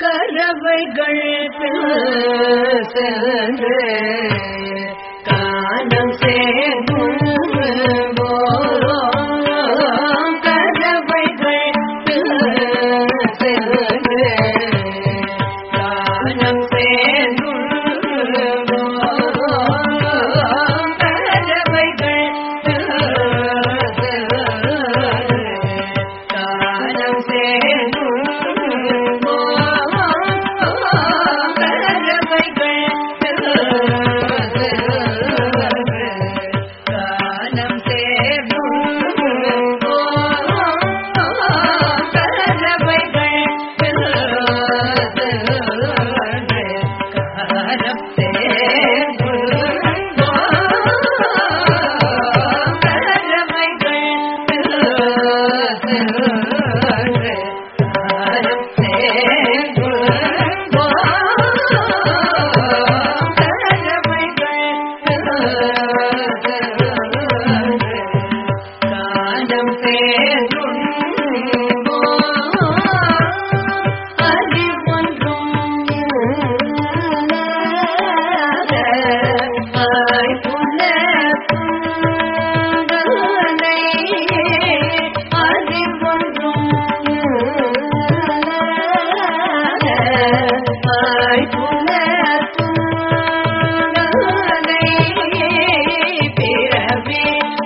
கரவைகள் சென்று காலம் சேர்க்கும் கரவைகள் சென்று காலம் சேர்க்கும் கரவைகள் காலம் சேர்க்கும் காலம் காலம் பிறவி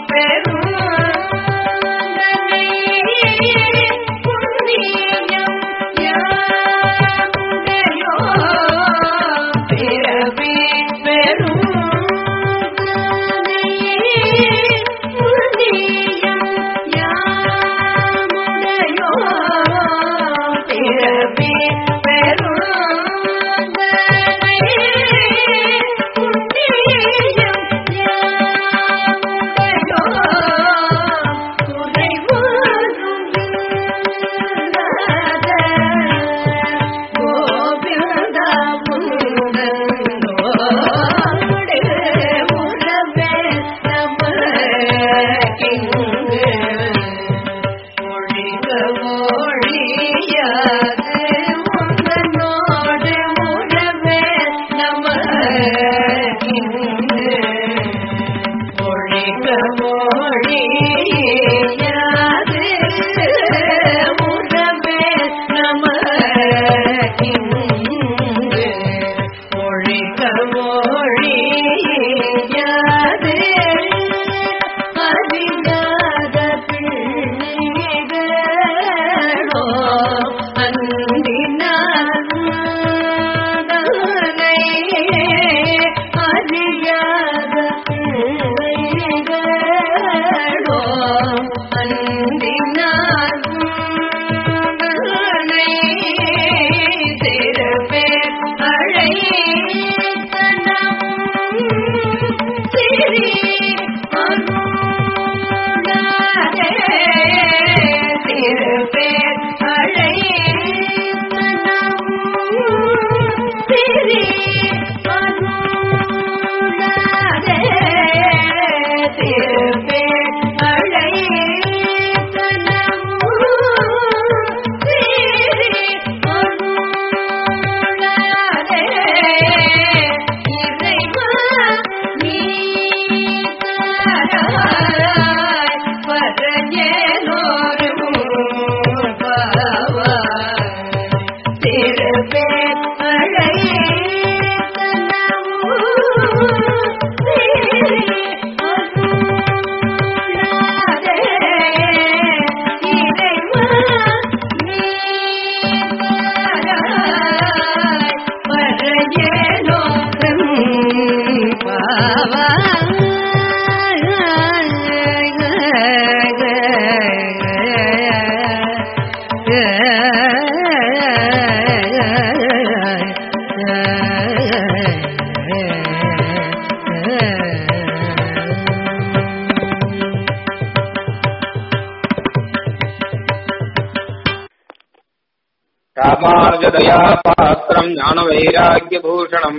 ராமானுஜதயா பாத்திரம் ஞானவைராக்கியபூஷணம்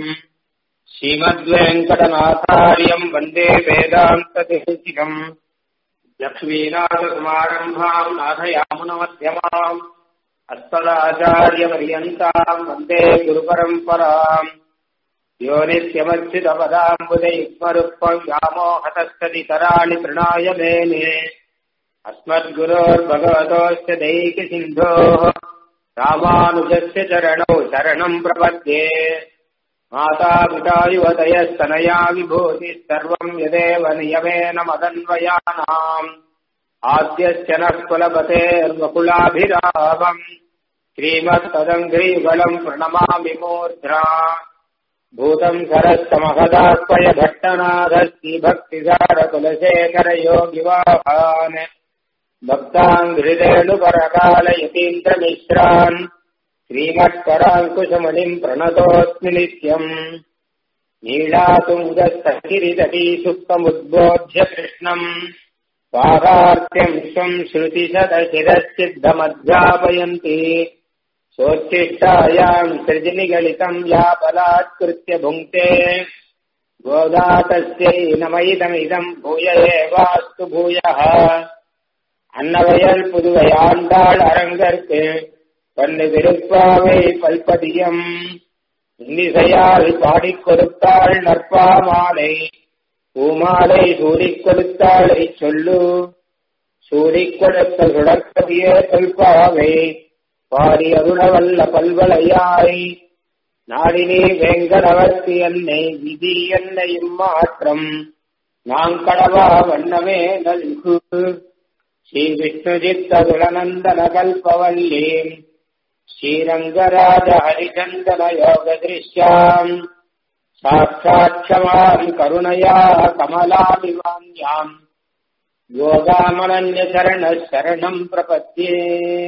ஸ்ரீமத்வேங்கடநாதாரியம் வந்தே வேதாந்ததேசிகம் லக்ஷ்மீநாதசமாரம்பாம் நாதயாமுனமத்தியமாம் अस्मदाचार्यपर्यन्ताम् वन्दे गुरुपरम्पराम् यो नित्यमर्चितपदाम्बुदैस्मरुक्मम् व्यामोहतस्तदितराणि तृणाय मेने अस्मद्गुरोर्भगवतोऽस्य दैकसिन्धोः रामानुजस्य चरणौ शरणम् प्रपद्ये मातापिता युवतयस्तनया विभूतिः सर्वम् यदेव नियमेन मदन्वयानाम् आद्यस्य नः कुलपतेर्वकुलाभिरामम् श्रीमत्तदङ्घ्रीबलम् प्रणमामि मूर्ध्रा भूतम् सरस्तमहदात्मय भट्टनाथश्रीभक्तिसारकुलशेखरयोगिवाहान् भक्ताङ्घ्रिरेणुपरकालयतीन्द्रमिश्रान् श्रीमत्पराङ्कुशमणिम् प्रणतोऽस्मि नित्यम् नीलातुङ्गस्तगिरितटी सुप्तमुद्बोध्य कृष्णम् पादार्त्यम् स्वम् श्रुतिशतशिरश्चिद्धमध्यापयन्ति सोच्छिष्टायाम् सृजनिगलितम् या बलात्कृत्य भुङ्क्ते गोदा तस्यै नमैदमिदम् भूय एवास्तु भूयः அன்னவயல் புதுவையாண்டாள் அரங்கற்கு பண்ணு விருப்பாவை பல்பதியம் இன்னிசையால் பாடிக் கொடுத்தாள் நற்பாமாலை பூமாலை சூடிக் கொடுத்தாளை சொல்லு சூடிக் கொடுத்த சுடற்கவியே தொல்பாவை பாடி அருணவல்ல பல்வளையாய் நாடினே வேங்கடவர்த்தி என்னை விதி என்னை இம்மாற்றம் நாங்கடவா வண்ணமே நல்கு ஸ்ரீ விஷ்ணுஜித்ததுளநந்தன கல்பவல்லி ஸ்ரீரங்கராஜ ஹரிச்சந்தன யோக திருஷ்யாம் சாட்சாட்சமாம் கருணையா கமலாபிமான்யாம் யோகாமனன்ய சரண சரணம் பிரபத்தியே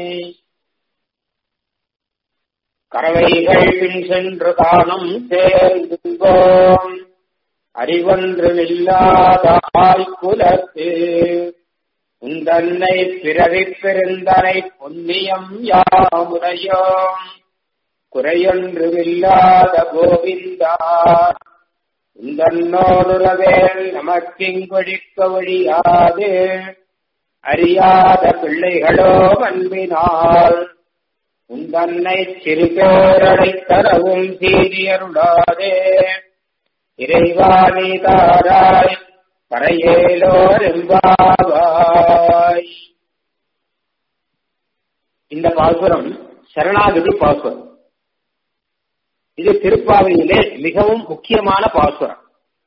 கறவைகள் பின் சென்று காணும் சேர்ந்தோம் அறிவொன்று இல்லாத ஆய்குலத்து உந்தன்னை பிறவி பெருந்தனை புண்ணியம் யாமுடையோம் குறையொன்றுமில்லாத கோவிந்தா உந்தன்னோடுறவேல் நமக்கிங்கொழிக்க ஒழியாது அறியாத பிள்ளைகளோ அன்பினால் உந்தன்னை சிறுபேரடை தரவும் சீரியருளாதே இறைவாணி தாராய் பறையேலோர் எம்பாவாய் இந்த பாசுரம் சரணாகதி பாசுரம் இது திருப்பாவையிலே மிகவும் முக்கியமான பாசுரம்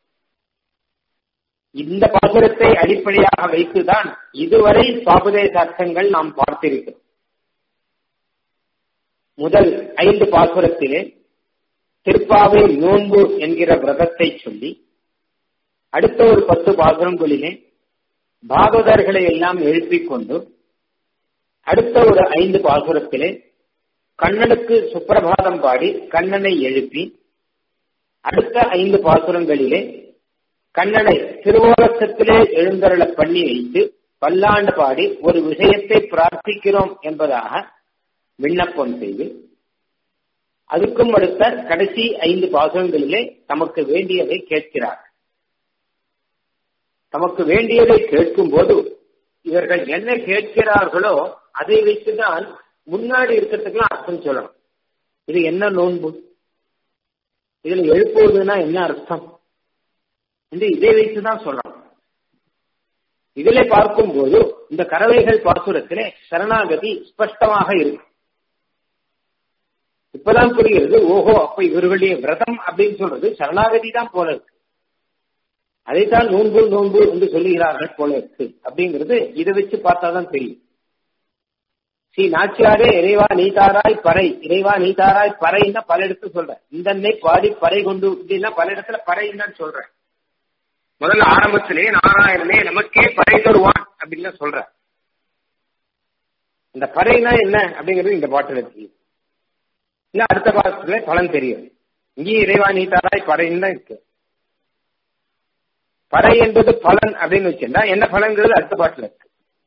இந்த பாசுரத்தை அடிப்படையாக வைத்துதான் இதுவரை சுவாபதேச அர்த்தங்கள் நாம் பார்த்திருக்கிறோம் முதல் ஐந்து பாசுரத்திலே திருப்பாவை நோன்பு என்கிற விரதத்தை சொல்லி அடுத்த ஒரு பத்து பாசுரங்களிலே பாகவதர்களை எல்லாம் எழுப்பிக் கொண்டு அடுத்த ஒரு ஐந்து பாசுரத்திலே கண்ணனுக்கு சுப்பிரபாதம் பாடி கண்ணனை எழுப்பி அடுத்த ஐந்து பாசுரங்களிலே கண்ணனை திருவோலசத்திலே எழுந்தருள பண்ணி வைத்து பல்லாண்டு பாடி ஒரு விஷயத்தை பிரார்த்திக்கிறோம் என்பதாக விண்ணப்பம் செய்து அதுக்கும் அடுத்த கடைசி ஐந்து பாசுரங்களிலே தமக்கு வேண்டியதை கேட்கிறார் தமக்கு வேண்டியதை கேட்கும் போது இவர்கள் என்ன கேட்கிறார்களோ அதை வைத்துதான் முன்னாடி இருக்கிறதுக்குலாம் அர்த்தம் சொல்லணும் இது என்ன நோன்பு இதுல எழுப்புவதுன்னா என்ன அர்த்தம் என்று இதை வைத்துதான் சொல்லணும் இதுல பார்க்கும்போது இந்த கறவைகள் பாசுரத்திலே சரணாகதி ஸ்பஷ்டமாக இருக்கு இப்பதான் புரிகிறது ஓஹோ அப்ப இவர்களுடைய விரதம் அப்படின்னு சொல்றது சரணாகதி தான் போல இருக்கு அதைத்தான் நோன்பு நோன்பு என்று சொல்லுகிறார்கள் போல இருக்கு அப்படிங்கிறது இதை வச்சு பார்த்தாதான் தெரியும் ஸ்ரீ நாச்சியாரே இறைவா நீதாராய் பறை இறைவா நீதாராய் பறைன்னா பல இடத்துல சொல்றேன் இந்த பாடி பறை கொண்டு அப்படின்னா பல இடத்துல பறைன்னு சொல்றேன் முதல்ல ஆரம்பத்திலே நாராயணனே நமக்கே பறை தருவான் அப்படின்னு சொல்ற இந்த பறைனா என்ன அப்படிங்கிறது இந்த பாட்டுல தெரியும் இல்ல அடுத்த பாடத்துல பலன் தெரியும் இங்கேயும் இறைவா நீதாராய் பறைன்னு தான் இருக்கு பறை என்பது பலன் அப்படின்னு வச்சிருந்தா என்ன பலன்கிறது அடுத்த பாட்டுல இருக்கு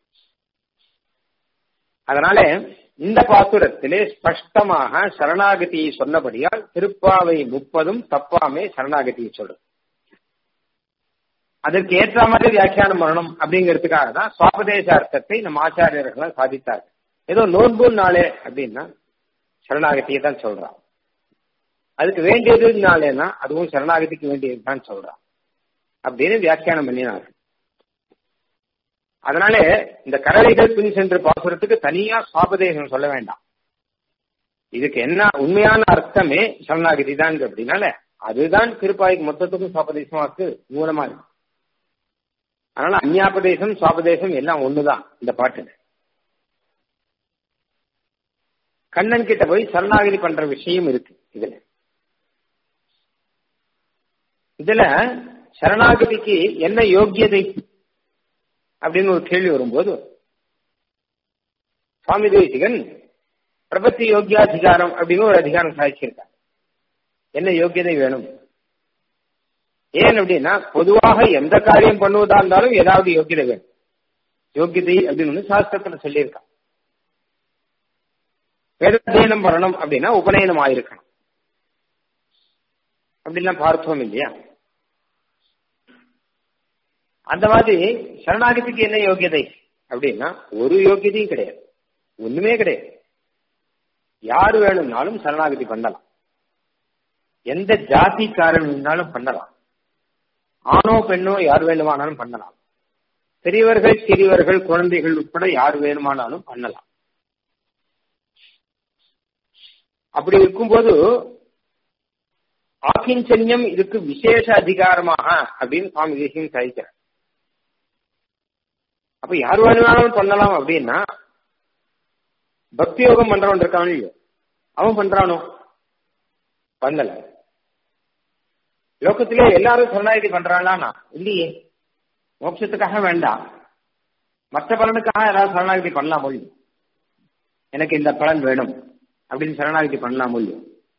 அதனால இந்த பாசுரத்திலே ஸ்பஷ்டமாக சரணாகதியை சொன்னபடியால் திருப்பாவை முப்பதும் தப்பாமே சரணாகதியை சொல்றது அதற்கு ஏற்ற மாதிரி வியாக்கியானம் பண்ணணும் அப்படிங்கிறதுக்காக தான் சுவாபதேச அர்த்தத்தை நம் ஆச்சாரியர்கள் சாதித்தார்கள் ஏதோ நோன்பு நாளே அப்படின்னா சரணாகதியை தான் சொல்றான் அதுக்கு வேண்டியது நாளேன்னா அதுவும் சரணாகதிக்கு வேண்டியது தான் சொல்றான் அப்படின்னு வியாக்கியானம் பண்ணினார் அதனால இந்த கரளைகள் பின் சென்று பாசுறதுக்கு தனியா சுவாபதேசம் சொல்ல வேண்டாம் இதுக்கு என்ன உண்மையான அர்த்தமே சரணாகதி தான் அப்படின்னால அதுதான் திருப்பாய்க்கு மொத்தத்துக்கும் சுவாபதேசமா இருக்கு மூலமா இருக்கு அதனால அந்யாபதேசம் சுவாபதேசம் எல்லாம் ஒண்ணுதான் இந்த பாட்டுல கண்ணன் கிட்ட போய் சரணாகதி பண்ற விஷயம் இருக்கு இதுல இதுல சரணாகதிக்கு என்ன யோக்கியதை அப்படின்னு ஒரு கேள்வி வரும்போது சுவாமி தேசிகன் பிரபத்தி யோக்கியாதிகாரம் அப்படின்னு ஒரு அதிகாரம் சாதிச்சிருக்கார் என்ன யோக்கியதை வேணும் ஏன் அப்படின்னா பொதுவாக எந்த காரியம் பண்ணுவதா இருந்தாலும் ஏதாவது யோக்கியதை வேணும் யோக்கியதை அப்படின்னு சாஸ்திரத்துல சொல்லியிருக்கான் வேதாத்தியனம் பண்ணணும் அப்படின்னா உபநயனம் ஆயிருக்கணும் அப்படிலாம் பார்த்தோம் இல்லையா அந்த மாதிரி சரணாகதிக்கு என்ன யோகியதை அப்படின்னா ஒரு யோகியதையும் கிடையாது ஒண்ணுமே கிடையாது யாரு வேணும்னாலும் சரணாகதி பண்ணலாம் எந்த ஜாதிக்காரன் வேணாலும் பண்ணலாம் ஆணோ பெண்ணோ யார் வேணுமானாலும் பண்ணலாம் பெரியவர்கள் சிறியவர்கள் குழந்தைகள் உட்பட யார் வேணுமானாலும் பண்ணலாம் அப்படி இருக்கும்போது ஆக்கிஞ்சன்யம் இதுக்கு விசேஷ அதிகாரமாக அப்படின்னு சுவாமி தேசியம் சாதிக்கிறார் அப்ப யார் வேணுமானாலும் பண்ணலாம் அப்படின்னா பக்தி யோகம் பண்றவன் இருக்கான் இல்லையோ அவன் பண்றானோ பண்ணல லோகத்திலே எல்லாரும் சரணாகதி பண்றானா இல்லையே மோட்சத்துக்காக வேண்டாம் மற்ற பலனுக்காக யாராவது சரணாகதி பண்ணலாம் முடியும் எனக்கு இந்த பலன் வேணும் அப்படின்னு சரணாகதி பண்ணலாம் முடியும்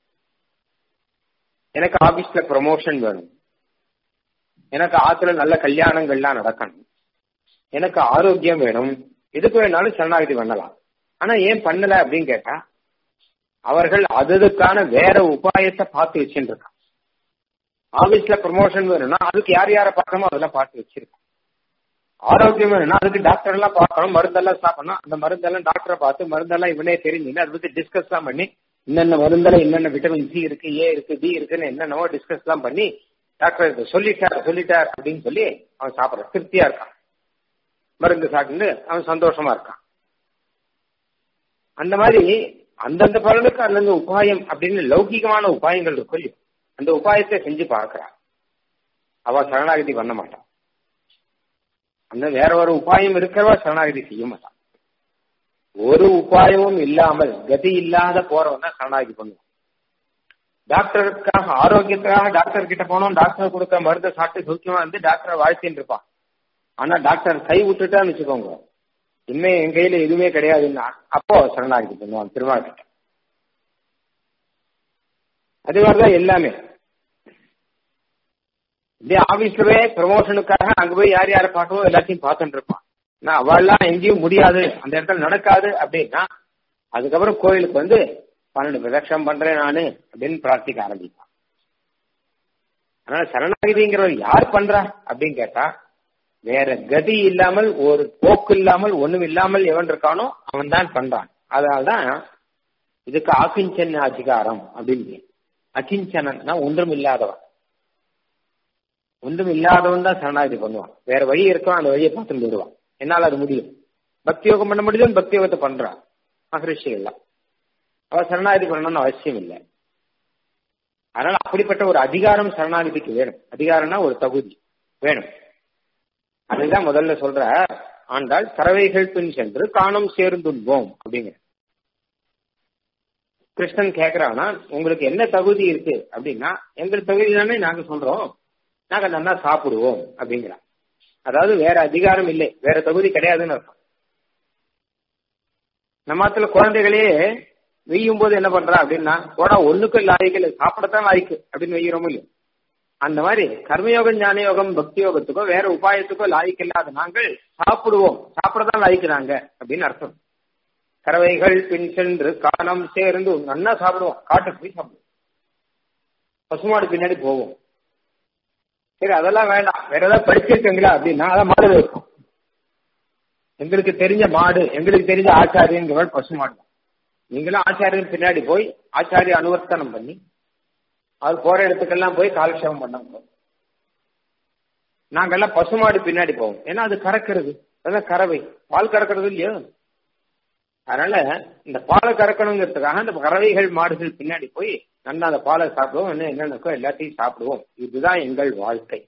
எனக்கு ஆபீஸ்ல ப்ரமோஷன் வேணும் எனக்கு ஆத்துல நல்ல கல்யாணங்கள்லாம் நடக்கணும் எனக்கு ஆரோக்கியம் வேணும் எதுக்கு வேணாலும் சரணாகதி பண்ணலாம் ஆனா ஏன் பண்ணல அப்படின்னு கேட்டா அவர்கள் அதுக்கான வேற உபாயத்தை பார்த்து வச்சுட்டு இருக்கான் ஆபீஸ்ல ப்ரமோஷன் வேணும்னா அதுக்கு யார் யார பார்க்கணுமோ அதெல்லாம் பார்த்து வச்சிருக்கான் ஆரோக்கியம் வேணும்னா அதுக்கு டாக்டர் எல்லாம் பார்க்கணும் மருந்தெல்லாம் சாப்பிடணும் அந்த மருந்தெல்லாம் டாக்டரை பார்த்து மருந்தெல்லாம் இவனே தெரிஞ்சுன்னு அதை பத்தி டிஸ்கஸ் எல்லாம் பண்ணி என்னென்ன மருந்தெல்லாம் என்னென்ன விட்டமின் சி இருக்கு ஏ இருக்கு டி இருக்குன்னு என்னென்னவோ டிஸ்கஸ் எல்லாம் பண்ணி டாக்டர் சொல்லிட்டார் சொல்லிட்டார் அப்படின்னு சொல்லி அவன் சாப்பிட்றான் திருப்தியா இருக்கான் மருந்து சாப்பிட்டு அவன் சந்தோஷமா இருக்கான் அந்த மாதிரி அந்தந்த பலனுக்கு அந்தந்த உபாயம் அப்படின்னு லௌகிகமான உபாயங்கள் இருக்கும் இல்லையோ அந்த உபாயத்தை செஞ்சு பார்க்கிறான் அவ சரணாகதி பண்ண மாட்டான் அந்த வேற ஒரு உபாயம் இருக்கிறவா சரணாகதி செய்ய மாட்டான் ஒரு உபாயமும் இல்லாமல் கதி இல்லாத போறவன் தான் சரணாகதி பண்ணுவான் டாக்டருக்காக ஆரோக்கியத்துக்காக டாக்டர் கிட்ட போனோம் டாக்டர் கொடுக்க மருந்தை சாப்பிட்டு சௌக்கியமா இருந்து டாக்டரை வாழ்த்தின்னு இருப்பான் ஆனா டாக்டர் கை விட்டுட்டான்னு வச்சுக்கோங்க இனிமே என் கையில எதுவுமே கிடையாதுன்னா அப்போ சரணாகதி பண்ணுவான் திருமால் கிட்ட அதே மாதிரிதான் எல்லாமே இதே ஆபீஸ்லவே ப்ரமோஷனுக்காக அங்க போய் யார் யாரை பார்க்கணும் எல்லாத்தையும் பார்த்துட்டு இருப்பான் நான் அவள்லாம் எங்கேயும் முடியாது அந்த இடத்துல நடக்காது அப்படின்னா அதுக்கப்புறம் கோயிலுக்கு வந்து பன்னெண்டு பிரதட்சம் பண்றேன் நானு அப்படின்னு பிரார்த்திக்க ஆரம்பிப்பான் அதனால சரணாகிதிங்கிறவர் யார் பண்றா அப்படின்னு கேட்டா வேற கதி இல்லாமல் ஒரு போக்கு இல்லாமல் ஒண்ணும் இல்லாமல் எவன் இருக்கானோ அவன் தான் பண்றான் அதனால்தான் இதுக்கு ஆக்கிஞ்சன் அதிகாரம் அப்படின்னு அகிஞ்சனா ஒன்றும் இல்லாதவன் ஒன்றும் இல்லாதவன் தான் சரணாகதி பண்ணுவான் வேற வழி இருக்கும் அந்த வழியை பார்த்து போயிடுவான் என்னால் அது முடியும் பக்தி யோகம் பண்ண முடியும் பக்தி யோகத்தை பண்றான் மகரிஷிகள்லாம் அவ சரணாகதி பண்ணணும்னு அவசியம் இல்லை அதனால அப்படிப்பட்ட ஒரு அதிகாரம் சரணாகதிக்கு வேணும் அதிகாரம்னா ஒரு தகுதி வேணும் அதுதான் முதல்ல சொல்ற ஆண்டாள் கறவைகள் பின் சென்று காணம் சேர்ந்துண்போம் அப்படிங்கிற கிருஷ்ணன் கேக்குறான்னா உங்களுக்கு என்ன தகுதி இருக்கு அப்படின்னா எங்களுக்கு தகுதி தானே நாங்க சொல்றோம் நாங்க நல்லா சாப்பிடுவோம் அப்படிங்கிறான் அதாவது வேற அதிகாரம் இல்லை வேற தகுதி கிடையாதுன்னு அர்த்தம் நம்மத்துல குழந்தைகளே வெய்யும் போது என்ன பண்றா அப்படின்னா போடா ஒண்ணுக்கும் லாய்க்கு சாப்பிடத்தான் லாய்க்கு அப்படின்னு வெய்கிறோம் இல்லையோ அந்த மாதிரி கர்மயோகம் ஞான யோகம் பக்தி யோகத்துக்கோ வேற உபாயத்துக்கோ லாய்க்கு இல்லாத நாங்கள் சாப்பிடுவோம் சாப்பிடதான் லாய்க்கிறாங்க அப்படின்னு அர்த்தம் கறவைகள் பின் சென்று காணம் சேர்ந்து நல்லா சாப்பிடுவோம் காட்டுக்கு போய் சாப்பிடுவோம் பசுமாடு பின்னாடி போவோம் சரி அதெல்லாம் வேண்டாம் வேற ஏதாவது படிச்சிருக்கீங்களா அப்படின்னா அதான் மாடு இருக்கும் எங்களுக்கு தெரிஞ்ச மாடு எங்களுக்கு தெரிஞ்ச ஆச்சாரியங்கிறவர் பசு மாடு தான் நீங்களும் ஆச்சாரியன் பின்னாடி போய் ஆச்சாரிய அனுவர்த்தனம் பண்ணி அவர் போற இடத்துக்கெல்லாம் போய் காலக்ஷேபம் பண்ண நாங்கெல்லாம் பசுமாடு பின்னாடி போவோம் ஏன்னா அது கறக்கிறது அதான் கறவை பால் கறக்கிறது இல்லையோ அதனால இந்த பாலை கறக்கணுங்கிறதுக்காக அந்த கறவைகள் மாடுகள் பின்னாடி போய் நல்லா அந்த பாலை சாப்பிடுவோம் என்ன என்னென்னக்கோ எல்லாத்தையும் சாப்பிடுவோம் இதுதான் எங்கள் வாழ்க்கை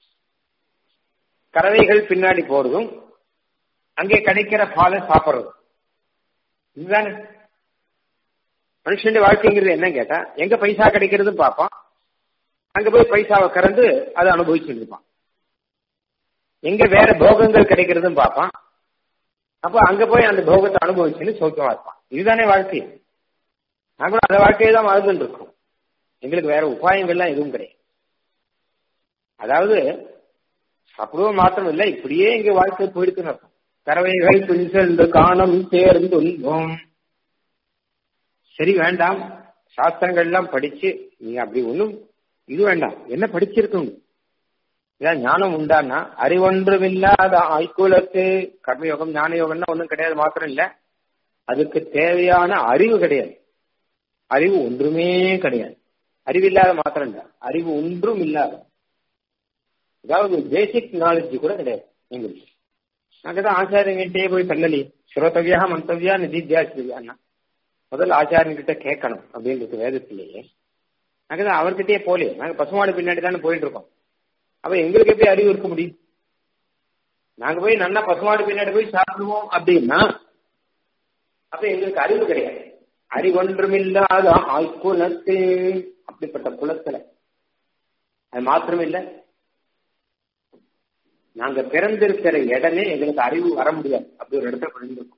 கறவைகள் பின்னாடி போறதும் அங்கே கிடைக்கிற பாலை சாப்பிடுறதும் இதுதானே மனுஷன் வாழ்க்கைங்கிறது என்ன கேட்டா எங்க பைசா கிடைக்கிறது பார்ப்பான் அங்க போய் பைசாவை கறந்து அதை அனுபவிச்சுட்டு இருப்பான் எங்க வேற போகங்கள் கிடைக்கிறதும் பார்ப்பான் அப்ப அங்க போய் அந்த போகத்தை அனுபவிச்சுன்னு சௌக்கியமா இருப்பான் இதுதானே வாழ்க்கை நாங்களும் அந்த வாழ்க்கையை தான் வாழ்ந்துட்டு இருக்கோம் எங்களுக்கு வேற உபாயங்கள்லாம் எதுவும் கிடையாது அதாவது சாப்பிடுவோம் மாத்திரம் இல்லை இப்படியே எங்க வாழ்க்கை போயிடுக்குன்னு அர்த்தம் கறவைகள் பின்சென்று காணம் சேர்ந்து உண்போம் சரி வேண்டாம் சாஸ்திரங்கள் எல்லாம் படிச்சு நீங்க அப்படி ஒண்ணும் இது வேண்டாம் என்ன படிச்சிருக்கணும் இதான் ஞானம் உண்டான்னா அறிவொன்றுமில்லாத ஆய்குலத்து கர்மயோகம் ஞான யோகம்னா ஒன்றும் கிடையாது மாத்திரம் இல்ல அதுக்கு தேவையான அறிவு கிடையாது அறிவு ஒன்றுமே கிடையாது அறிவில்லாத மாத்திரம் இல்ல அறிவு ஒன்றும் இல்லாத அதாவது பேசிக் நாலேஜ் கூட கிடையாது எங்களுக்கு நாங்கதான் ஆச்சாரியங்கிட்டே போய் சொல்லலி ஸ்ரோதவியா மந்தவியா நிதித்தியாசிரியான்னா முதல்ல ஆச்சாரியன்கிட்ட கேட்கணும் அப்படின்றது வேதத்திலேயே நாங்கதான் அவர்கிட்டயே போலையே நாங்க பசுமாடு பின்னாடி தானே போயிட்டு இருக்கோம் அப்ப எங்களுக்கு எப்படி அறிவு இருக்க முடியும் நாங்க போய் நல்லா பசுமாடு பின்னாடி போய் சாப்பிடுவோம் அப்படின்னா அப்ப எங்களுக்கு அறிவு கிடையாது அறிவொன்றுமில்லாத ஆய்குலத்து அப்படிப்பட்ட குலத்துல அது மாத்திரம் இல்ல நாங்க பிறந்திருக்கிற இடமே எங்களுக்கு அறிவு வர முடியாது அப்படி ஒரு இடத்துல பிறந்திருக்கோம்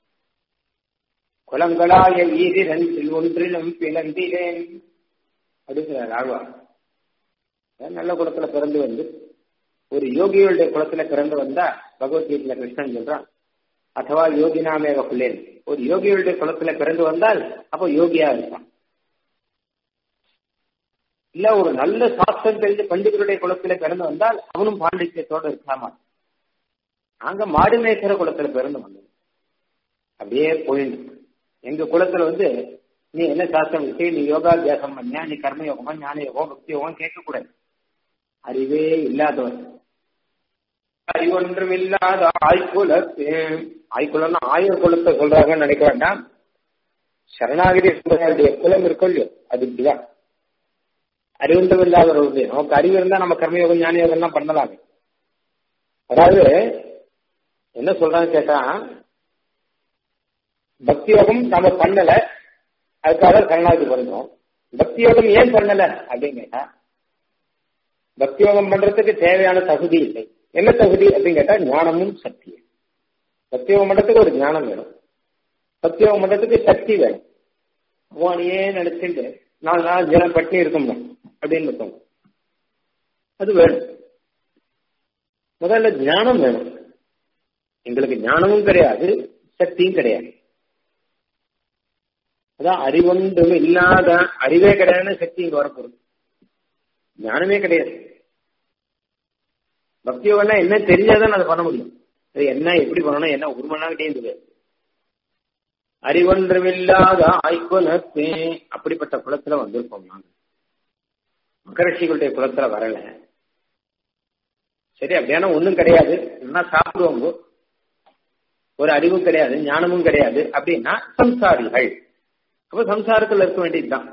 குலங்களாய ஈரிரண்டில் ஒன்றிலும் பிளந்திரேன் அப்படிங்கிறார் ஆழ்வார் நல்ல குலத்துல பிறந்து வந்து ஒரு யோகிகளுடைய குலத்துல பிறந்து வந்தா பகவத்கீதையில கிருஷ்ணன் சொல்றான் அதுவா யோகினாமேவ பிள்ளைன் ஒரு யோகிகளுடைய குலத்துல பிறந்து வந்தால் அப்போ யோகியா இருப்பான் இல்ல ஒரு நல்ல சாஸ்திரம் தெரிஞ்ச பண்டிதருடைய குலத்துல பிறந்து வந்தால் அவனும் பாண்டித்யத்தோட இருக்கலாமா நாங்க மாடு மேய்க்கிற குலத்துல பிறந்து வந்தோம் அப்படியே போயிட்டு எங்க குலத்துல வந்து நீ என்ன சாஸ்திரம் விட்டு நீ யோகாபியாசம் பண்ணியா நீ கர்ம யோகமா ஞான யோகம் பக்தி யோகம் கேட்கக்கூடாது அறிவே இல்லாதவன் அறிவொன்றும் இல்லாத ஆய்குலத்து ஆய்குலம்னா ஆயுர் குலத்தை சொல்றாங்கன்னு நினைக்க வேண்டாம் சரணாகிரி சமுதாயுடைய குலம் இருக்கும் இல்லையோ அது இப்படிதான் அறிவொன்றும் இல்லாதவர்களுடைய நமக்கு அறிவு இருந்தா நம்ம கர்மயோகம் ஞான யோகம் எல்லாம் பண்ணலாம் அதாவது என்ன சொல்றான்னு கேட்டா பக்தி யோகம் நம்ம பண்ணல அதுக்காக சரணாகதி பண்றோம் பக்தி யோகம் ஏன் பண்ணல அப்படின்னு கேட்டா பக்தி யோகம் பண்றதுக்கு தேவையான தகுதி இல்லை என்ன தகுதி அப்படின்னு கேட்டா ஞானமும் சக்தியும் பக்தி யோகம் பண்றதுக்கு ஒரு ஞானம் வேணும் பக்தி யோகம் பண்றதுக்கு சக்தி வேணும் பகவானையே நினைச்சுட்டு நாலு நாள் ஜனம் பட்டினி இருக்கணும் அப்படின்னு இருக்கும் அது வேணும் முதல்ல ஞானம் வேணும் எங்களுக்கு ஞானமும் கிடையாது சக்தியும் கிடையாது அதான் அறிவொன்றும் இல்லாத அறிவே கிடையாதுன்னு சக்தி இங்க வரப்போகுது ஞானமே கிடையாது பக்தி யோகம்னா என்ன தெரிஞ்சாதான் அதை பண்ண முடியும் அது என்ன எப்படி பண்ணணும் என்ன ஒரு மணி நேரம் தெரியுது அறிவொன்றுமில்லாத ஆய்குலத்தே அப்படிப்பட்ட குலத்துல வந்திருப்போம் நாங்க மகரிஷிகளுடைய குலத்துல வரல சரி அப்படியான ஒண்ணும் கிடையாது என்ன சாப்பிடுவாங்க ஒரு அறிவும் கிடையாது ஞானமும் கிடையாது அப்படின்னா சம்சாரிகள் அப்ப சம்சாரத்துல இருக்க வேண்டியதுதான்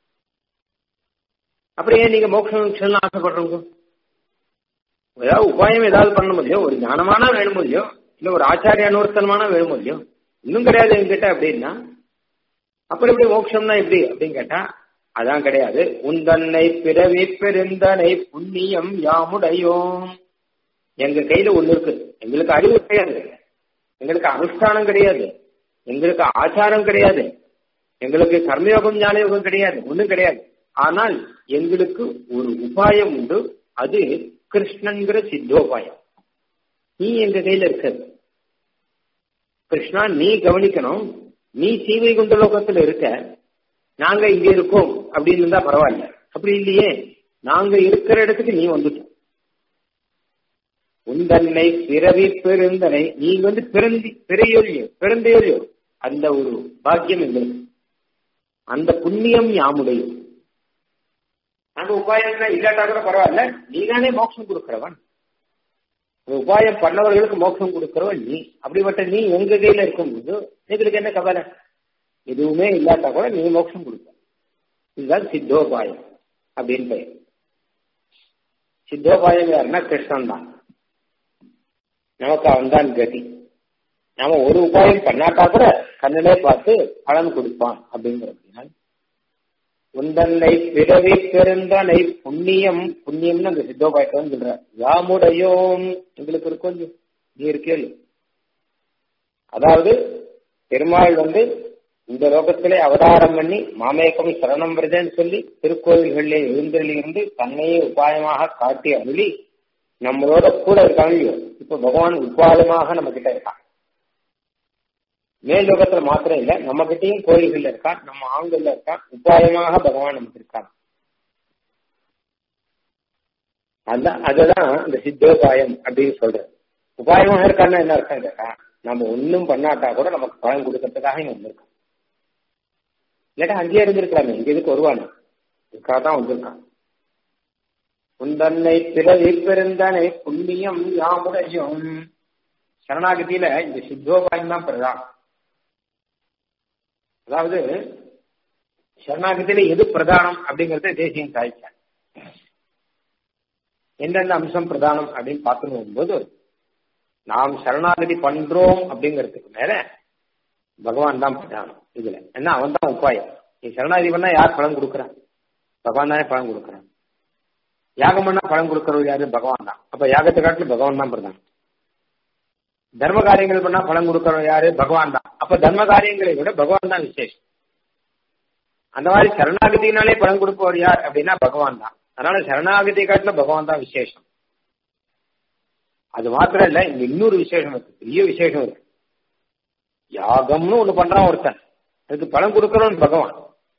அப்புறம் ஏன் நீங்க மோட்சம் மோட்சம் ஆசைப்படுறவங்க ஏதாவது உபாயம் ஏதாவது பண்ண முடியும் ஒரு ஞானமான வேணும் முடியும் இல்ல ஒரு ஆச்சாரிய அனுவர்த்தனமான வேணும் முடியும் இன்னும் கிடையாது என்கிட்ட அப்படின்னா அப்புறம் எப்படி மோட்சம்னா எப்படி அப்படின்னு கேட்டா அதான் கிடையாது உந்தன்னை பிறவி பெருந்தனை புண்ணியம் யாமுடையோம் எங்க கையில ஒண்ணு இருக்கு எங்களுக்கு அறிவு கிடையாது எங்களுக்கு அனுஷ்டானம் கிடையாது எங்களுக்கு ஆச்சாரம் கிடையாது எங்களுக்கு கர்மயோகம் ஞானயோகம் கிடையாது ஒண்ணும் கிடையாது ஆனால் எங்களுக்கு ஒரு உபாயம் உண்டு அது கிருஷ்ணன்கிற சித்தோபாயம் நீ எங்க கையில இருக்கிறது கிருஷ்ணா நீ கவனிக்கணும் நீ சீவை குண்ட லோகத்துல இருக்க நாங்க இங்க இருக்கோம் அப்படின்னு இருந்தா பரவாயில்ல அப்படி இல்லையே நாங்க இருக்கிற இடத்துக்கு நீ வந்துட்ட உந்தன்னை பிறவி பெருந்தனை நீங்க வந்து பிறந்தி பிறையொழியோ பிறந்தையொழியோ அந்த ஒரு பாக்கியம் எங்களுக்கு அந்த புண்ணியம் யாமுடைய அந்த உபாயம் இல்லாட்டா கூட பரவாயில்ல நீதானே மோட்சம் கொடுக்கிறவன் உபாயம் பண்ணவர்களுக்கு மோட்சம் கொடுக்கிறவன் நீ அப்படிப்பட்ட நீ உங்க கையில இருக்கும்போது எங்களுக்கு என்ன கவலை எதுவுமே இல்லாட்டா கூட நீ மோட்சம் கொடுக்க இதுதான் சித்தோபாயம் அப்படின்னு பெயர் சித்தோபாயம் யாருன்னா கிருஷ்ணன் தான் நமக்கு அவன் தான் கதி நாம ஒரு உபாயம் பண்ணாட்டா கூட கண்ணிலே பார்த்து பலன் கொடுப்பான் அப்படிங்கிறதுனால் உந்தன்னை பிறவி பெருந்தனை புண்ணியம் புண்ணியம்னு அந்த சித்தோபாயத்தை சொல்ற யாமுடையோம் எங்களுக்கு இருக்கும் நீ இருக்கேள் அதாவது பெருமாள் வந்து இந்த லோகத்திலே அவதாரம் பண்ணி மாமேக்கம் சரணம் வருதேன்னு சொல்லி திருக்கோவில்களிலே எழுந்தருளிருந்து தன்னையே உபாயமாக காட்டி அருளி நம்மளோட கூட இருக்காங்க இப்ப பகவான் உபாயமாக நம்ம கிட்ட இருக்கான் மேல் லோகத்துல மாத்திரம் இல்ல நம்ம கிட்டயும் கோயில்கள்ல இருக்கான் நம்ம ஆண்கள்ல இருக்கான் உபாயமாக பகவான் நமக்கு இருக்கான் அதான் அதுதான் இந்த சித்தோபாயம் அப்படின்னு சொல்றது உபாயமாக இருக்கான்னா என்ன அர்த்தம் கேட்டா நம்ம ஒன்னும் பண்ணாட்டா கூட நமக்கு பலன் கொடுக்கறதுக்காக இங்க வந்திருக்கான் இல்லாட்டா அங்கேயே இருந்திருக்கலாமே இங்க எதுக்கு வருவானு இதுக்காக தான் வந்திருக்கான் உந்தன்னை பிறவி பெருந்தனை புண்ணியம் யாமுடையும் சரணாகதியில இந்த சித்தோபாயம் தான் பிரதான் அதாவது சரணாகதியில எது பிரதானம் அப்படிங்கறத தேசியம் சாதிச்சார் எந்தெந்த அம்சம் பிரதானம் அப்படின்னு பார்க்கணும் போது நாம் சரணாகதி பண்றோம் அப்படிங்கிறதுக்கு மேல பகவான் தான் பிரதானம் இதுல ஏன்னா அவன் தான் உபாயம் நீ சரணாகதி பண்ணா யார் பலன் கொடுக்குறான் பகவான் தானே பலன் கொடுக்குறான் யாகம் பண்ணா பலன் கொடுக்கறது யாரு பகவான் தான் அப்ப யாகத்தை காட்டிலும் பகவான் தான் பிரதானம் தர்ம காரியங்கள் பண்ணா பலன் கொடுக்கறவன் யாரு பகவான் தான் அப்ப தர்ம காரியங்களை விட பகவான் தான் விசேஷம் அந்த மாதிரி சரணாகதினாலே பலன் கொடுப்பவர் யார் அப்படின்னா பகவான் தான் அதனால சரணாகதி காட்டுல பகவான் தான் விசேஷம் அது மாத்திரம் இல்ல இங்க இன்னொரு விசேஷம் இருக்கு பெரிய விசேஷம் இருக்கு யாகம்னு ஒண்ணு பண்றான் ஒருத்தன் அதுக்கு பலன் கொடுக்கறவன் பகவான்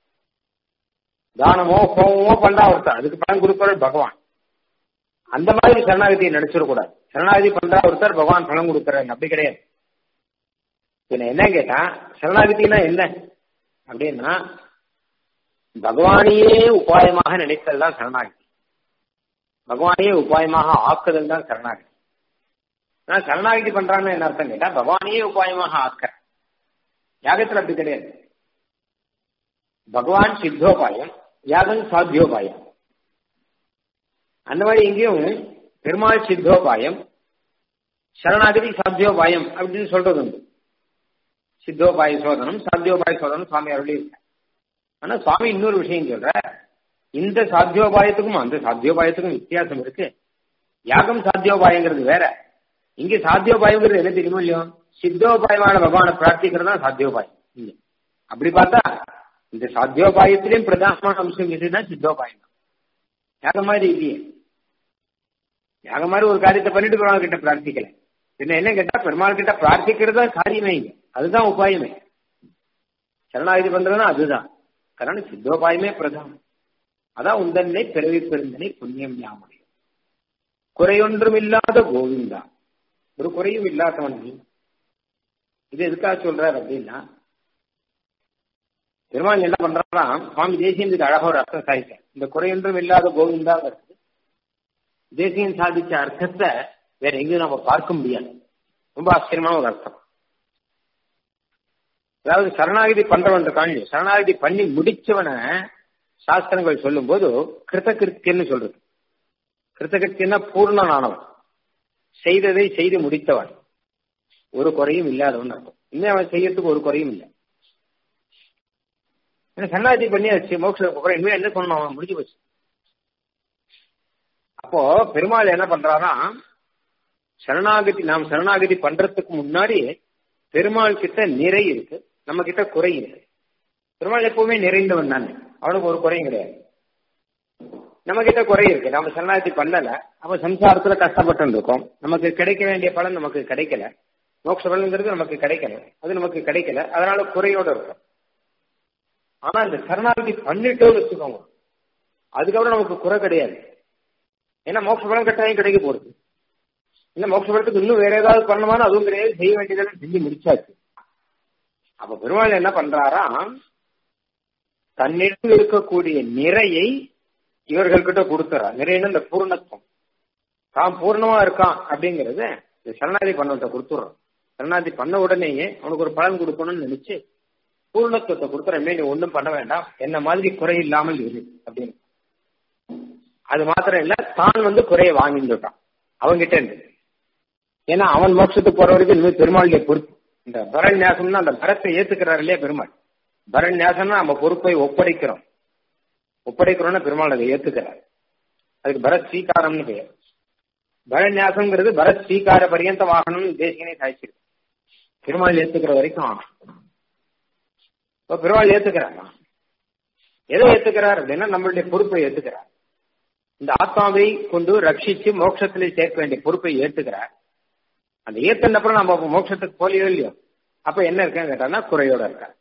தானமோ ஹோமமோ பண்றான் ஒருத்தன் அதுக்கு பலன் கொடுக்கறவன் பகவான் அந்த மாதிரி சரணாகதியை நினைச்சிடக்கூடாது சரணாகதி பண்றா ஒருத்தர் பகவான் பலன் கொடுக்கறாரு அப்படி கிடையாது பின்ன என்ன கேட்டா சரணாகதினா என்ன அப்படின்னா பகவானையே உபாயமாக நினைத்தல் தான் சரணாகதி பகவானையே உபாயமாக ஆக்குதல் தான் சரணாகதி நான் சரணாகதி பண்றான்னு என்ன அர்த்தம் கேட்டா பகவானையே உபாயமாக ஆக்க யாகத்துல அப்படி கிடையாது பகவான் சித்தோபாயம் யாகம் சாத்தியோபாயம் அந்த மாதிரி எங்கேயும் பெருமாள் சித்தோபாயம் சரணாகதி சாத்தியோபாயம் அப்படின்னு சொல்றது உண்டு சித்தோபாய சோதனம் சாத்தியோபாய சோதனம் சுவாமி அருளி ஆனா சுவாமி இன்னொரு விஷயம் சொல்ற இந்த சாத்தியோபாயத்துக்கும் அந்த சாத்தியோபாயத்துக்கும் வித்தியாசம் இருக்கு யாகம் சாத்தியோபாயங்கிறது வேற இங்க சாத்தியோபாயங்கிறது என்ன தெரியுமோ இல்லையோ சித்தோபாயமான பகவானை பிரார்த்திக்கிறது தான் சாத்தியோபாயம் இங்க அப்படி பார்த்தா இந்த சாத்தியோபாயத்திலையும் பிரதானமான அம்சம் எதுனா சித்தோபாயம் தான் யாகம் மாதிரி இல்லையே யாகம் மாதிரி ஒரு காரியத்தை பண்ணிட்டு பெருமாள் கிட்ட பிரார்த்திக்கல என்ன என்ன கேட்டா பெருமாள் கிட்ட பிரார்த்திக்கிறது தான் காரியமே இங்க அதுதான் உபாயமே சரணாகதி பண்றதுன்னா அதுதான் காரணம் சித்தோபாயமே பிரதானம் அதான் உந்தன்னை பிறவி பெருந்தனை புண்ணியம் யாமுடைய குறையொன்றும் இல்லாத கோவிந்தா ஒரு குறையும் இல்லாதவன் நீ இது எதுக்காக சொல்றார் அப்படின்னா பெருமாள் என்ன பண்றாரா சுவாமி தேசியம் இதுக்கு அழகா ஒரு அர்த்தம் சாதிச்சார் இந்த குறையொன்றும் இல்லாத கோவிந்தாங்கிறது தேசியம் சாதிச்ச அர்த்தத்தை வேற எங்கேயும் நம்ம பார்க்க முடியாது ரொம்ப ஆச்சரியமான ஒரு அர்த்தம் அதாவது சரணாகதி பண்றவன் காணி சரணாகதி பண்ணி முடிச்சவனை சாஸ்திரங்கள் சொல்லும் போது கிருத்தகிருத்தியன்னு சொல்றது கிருத்தகிருத்தியன்னா பூர்ணனானவன் செய்ததை செய்து முடித்தவன் ஒரு குறையும் இல்லாதவன் அர்த்தம் இன்னும் அவன் செய்யறதுக்கு ஒரு குறையும் இல்லை சரணாகதி பண்ணியாச்சு மோட்சம் அப்புறம் இனிமே என்ன சொன்னான் அவன் முடிஞ்சு போச்சு அப்போ பெருமாள் என்ன பண்றாரா சரணாகதி நாம் சரணாகதி பண்றதுக்கு முன்னாடி பெருமாள் கிட்ட நிறை இருக்கு நம்ம கிட்ட குறை இருக்கு பெருமாள் எப்பவுமே நிறைந்தவன் தானே அவனுக்கு ஒரு குறையும் கிடையாது நம்ம கிட்ட குறை இருக்கு நம்ம சரணாகதி பண்ணல அப்ப சம்சாரத்துல கஷ்டப்பட்டு இருக்கோம் நமக்கு கிடைக்க வேண்டிய பலன் நமக்கு கிடைக்கல மோட்ச பலன்கிறது நமக்கு கிடைக்கல அது நமக்கு கிடைக்கல அதனால குறையோட இருக்கும் ஆனா இந்த சரணாகதி பண்ணிட்டோம்னு வச்சுக்கோங்க அதுக்கப்புறம் நமக்கு குறை கிடையாது ஏன்னா மோட்ச பலன் கட்டாயம் கிடைக்க போறது இல்ல மோட்சப்படுறதுக்கு இன்னும் வேற ஏதாவது பண்ணணுமான்னு அதுவும் கிடையாது செய்ய வேண்டியதெல்லாம் செஞ்சு முடிச்சாச்சு அப்ப பெருமாள் என்ன பண்றாரா தன்னிடம் இருக்கக்கூடிய நிறையை இவர்கள்கிட்ட கொடுத்துறா நிறைன்னு இந்த பூர்ணத்துவம் தான் பூர்ணமா இருக்கான் அப்படிங்கறத இந்த சரணாதி பண்ணவர்கிட்ட கொடுத்துடுறோம் சரணாதி பண்ண உடனேயே அவனுக்கு ஒரு பலன் கொடுக்கணும்னு நினைச்சு பூர்ணத்துவத்தை கொடுத்துறமே நீ ஒன்றும் பண்ண வேண்டாம் என்ன மாதிரி குறை இல்லாமல் இரு அப்படின்னு அது மாத்திரம் இல்ல தான் வந்து குறைய வாங்கிட்டுட்டான் அவன்கிட்ட இருந்து ஏன்னா அவன் மோட்சத்துக்கு போற வரைக்கும் இனிமேல் பெருமாளுடைய பொறுப்பு இந்த பரநியாசம்னா அந்த பரத்தை ஏத்துக்கிறார் இல்லையா பெருமாள் பரநியாசம்னா நம்ம பொறுப்பை ஒப்படைக்கிறோம் ஒப்படைக்கிறோம்னா பெருமாள் அதை ஏத்துக்கிறார் அதுக்கு பரத் ஸ்வீகாரம்னு பெயர் பரநியாசம்ங்கிறது பரத் ஸ்வீகார பரியந்தம் ஆகணும்னு தேசிகனே சாய்ச்சிருக்கு பெருமாள் ஏத்துக்கிற வரைக்கும் ஆகணும் இப்போ பெருமாள் ஏத்துக்கிறாரா எதை ஏத்துக்கிறார் அப்படின்னா நம்மளுடைய பொறுப்பை ஏத்துக்கிறார் இந்த ஆத்மாவை கொண்டு ரட்சிச்சு மோட்சத்திலே சேர்க்க வேண்டிய பொறுப்பை ஏத்துக்கிறார் அந்த ஏத்தன அப்புறம் நம்ம மோட்சத்துக்கு போலியோ இல்லையோ அப்ப என்ன இருக்கேன்னு கேட்டான்னா குறையோட இருக்கார்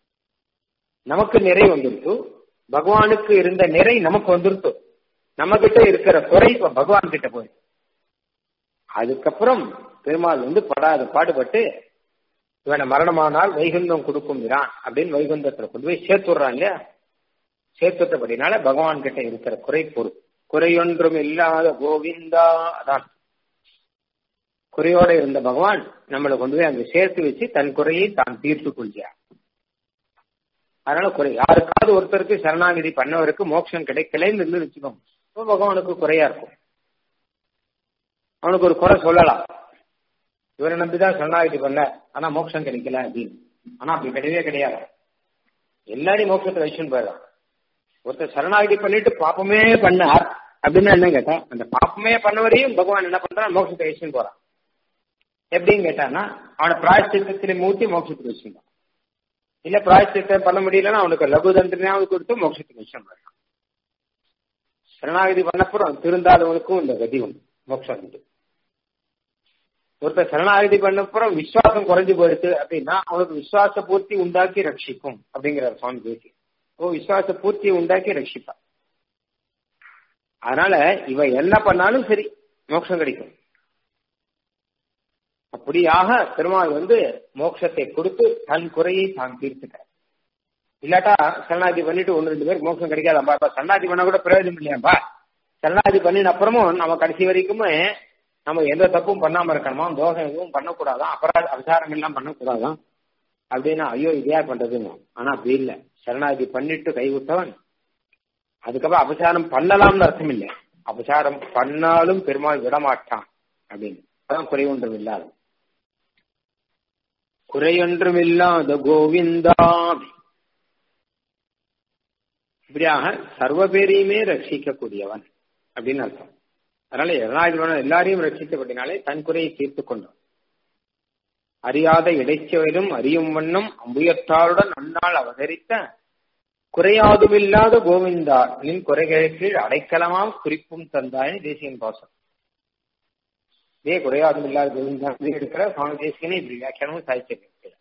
நமக்கு நிறை வந்துருத்து பகவானுக்கு இருந்த நிறை நமக்கு வந்துருத்து நம்ம கிட்ட இருக்கிற குறை இப்ப பகவான் கிட்ட போய் அதுக்கப்புறம் பெருமாள் வந்து படாத பாடுபட்டு இவனை மரணமானால் வைகுந்தம் கொடுக்கும் இரான் அப்படின்னு வைகுந்தத்துல கொண்டு போய் சேர்த்துடுறான் இல்லையா சேர்த்துட்டபடினால பகவான் கிட்ட இருக்கிற குறை பொறுப்பு குறையொன்றும் இல்லாத கோவிந்தா அதான் குறையோட இருந்த பகவான் நம்மளை கொண்டு போய் அங்க சேர்த்து வச்சு தன் குறையை தான் தீர்த்து கொள்கிறார் அதனால குறை யாருக்காவது ஒருத்தருக்கு சரணாகிதி பண்ணவருக்கு மோட்சம் கிடைக்கலன்னு இருந்து வச்சுக்கோங்க இப்போ பகவானுக்கு குறையா இருக்கும் அவனுக்கு ஒரு குறை சொல்லலாம் இவரை நம்பிதான் சரணாகிதி பண்ண ஆனா மோட்சம் கிடைக்கல அப்படின்னு ஆனா அப்படி கிடையவே கிடையாது எல்லாரையும் மோட்சத்தை வச்சுன்னு போயிடலாம் ஒருத்தர் சரணாகிதி பண்ணிட்டு பாப்பமே பண்ணார் அப்படின்னு என்ன கேட்டா அந்த பாப்பமே பண்ணவரையும் பகவான் என்ன பண்றான் மோட்சத்தை வச்சுன்னு போறான் எப்படின்னு கேட்டான்னா அவனை பிராயச்சித்தத்திலே மூட்டி மோட்சத்துக்கு வச்சுருந்தான் இல்ல பிராயச்சித்தம் பண்ண முடியலன்னா அவனுக்கு லகு தண்டனையாவது கொடுத்து மோட்சத்துக்கு விஷயம் பண்ணலாம் சரணாகதி பண்ணப்புறம் திருந்தாதவனுக்கும் இந்த கதி உண்டு மோட்சம் உண்டு ஒருத்தர் சரணாகதி பண்ணப்புறம் விசுவாசம் குறைஞ்சு போயிடுச்சு அப்படின்னா அவனுக்கு விசுவாச பூர்த்தி உண்டாக்கி ரட்சிக்கும் அப்படிங்கிறார் சுவாமி பேசி ஓ விசுவாச பூர்த்தியை உண்டாக்கி ரட்சிப்பான் அதனால இவ என்ன பண்ணாலும் சரி மோட்சம் கிடைக்கும் அப்படியாக பெருமாள் வந்து மோட்சத்தை கொடுத்து தன் குறையை தான் தீர்த்துட்டார் இல்லாட்டா சரணாதி பண்ணிட்டு ஒன்னு ரெண்டு பேருக்கு மோட்சம் கிடைக்காதாம்பா சரணாதி பண்ண கூட பிரயோஜனம் இல்லையாம்பா சரணாதி பண்ணின அப்புறமும் நம்ம கடைசி வரைக்குமே நம்ம எந்த தப்பும் பண்ணாம இருக்கணுமா தோஷம் எதுவும் பண்ணக்கூடாதான் அபராத அபசாரம் எல்லாம் பண்ணக்கூடாதான் அப்படின்னா ஐயோ இதையா பண்றதுன்னு ஆனா அப்படி இல்லை சரணாதி பண்ணிட்டு கைவிட்டவன் அதுக்கப்புறம் அபசாரம் பண்ணலாம்னு அர்த்தம் இல்லை அபசாரம் பண்ணாலும் பெருமாள் விடமாட்டான் அப்படின்னு அதான் குறை ஒன்றும் இல்லாத குறையொன்றும் இல்லாத கோவிந்தா இப்படியாக சர்வ பேரையுமே ரட்சிக்கக்கூடியவன் அப்படின்னு அர்த்தம் அதனால எல்லாரும் எல்லாரையும் ரட்சித்தபடினாலே தன் குறையை தீர்த்து கொண்டான் அறியாத இடைச்செயலும் அறியும் வண்ணம் அம்புயத்தாருடன் அந்நாள் அவதரித்த குறையாதுமில்லாத கோவிந்தா நின் குறைகளுக்கு அடைக்கலமாம் குறிப்பும் தந்தாயின்னு தேசியன் பாசம் இதே குறையாதும் இல்லாத கோவிந்தா எடுக்கிற சுவாமி தேசியனே இப்படி வியாக்கியானமும் சாதிச்சிருக்க